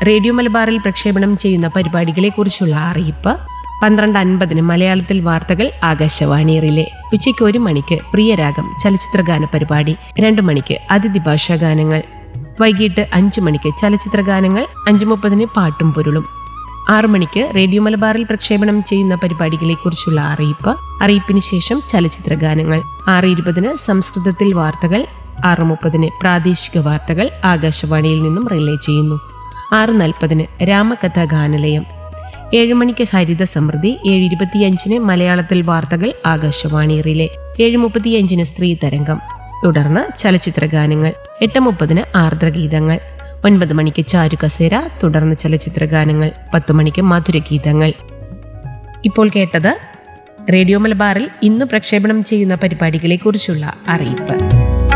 radio മലബാറിൽ പ്രക്ഷേപണം ചെയ്യുന്ന പരിപാടികളെക്കുറിച്ചുള്ള അറിയിപ്പ് പന്ത്രണ്ട് അൻപതിന് മലയാളത്തിൽ വാർത്തകൾ ആകാശവാണി റിലേ ഉച്ചയ്ക്ക് ഒരു മണിക്ക് പ്രിയരാഗം ചലച്ചിത്രഗാന പരിപാടി രണ്ട് മണിക്ക് അതിഥി ഭാഷാ ഗാനങ്ങൾ വൈകിട്ട് അഞ്ചു മണിക്ക് ചലച്ചിത്ര ഗാനങ്ങൾ അഞ്ചു മുപ്പതിന് പാട്ടും പൊരുളും ആറു മണിക്ക് റേഡിയോ മലബാറിൽ പ്രക്ഷേപണം ചെയ്യുന്ന പരിപാടികളെക്കുറിച്ചുള്ള അറിയിപ്പ് അറിയിപ്പിന് ശേഷം ചലച്ചിത്ര ഗാനങ്ങൾ ആറ് ഇരുപതിന് സംസ്കൃതത്തിൽ വാർത്തകൾ ആറ് മുപ്പതിന് പ്രാദേശിക വാർത്തകൾ ആകാശവാണിയിൽ നിന്നും റിലേ ചെയ്യുന്നു ആറ് നാൽപ്പതിന് രാമകഥാ ഗാനലയം ഏഴ് മണിക്ക് ഹരിത സമൃദ്ധി ഏഴ് ഇരുപത്തിയഞ്ചിന് മലയാളത്തിൽ വാർത്തകൾ ആകാശവാണി റിലേ ഏഴ് മുപ്പത്തിയഞ്ചിന് സ്ത്രീ തരംഗം തുടർന്ന് ചലച്ചിത്ര ഗാനങ്ങൾ എട്ട് മുപ്പതിന് ആർദ്രഗീതങ്ങൾ ഒൻപത് മണിക്ക് ചാരു കസേര തുടർന്ന് ചലച്ചിത്ര ഗാനങ്ങൾ പത്ത് മണിക്ക് മധുരഗീതങ്ങൾ ഇപ്പോൾ കേട്ടത് റേഡിയോ മലബാറിൽ ഇന്ന് പ്രക്ഷേപണം ചെയ്യുന്ന പരിപാടികളെക്കുറിച്ചുള്ള അറിയിപ്പ്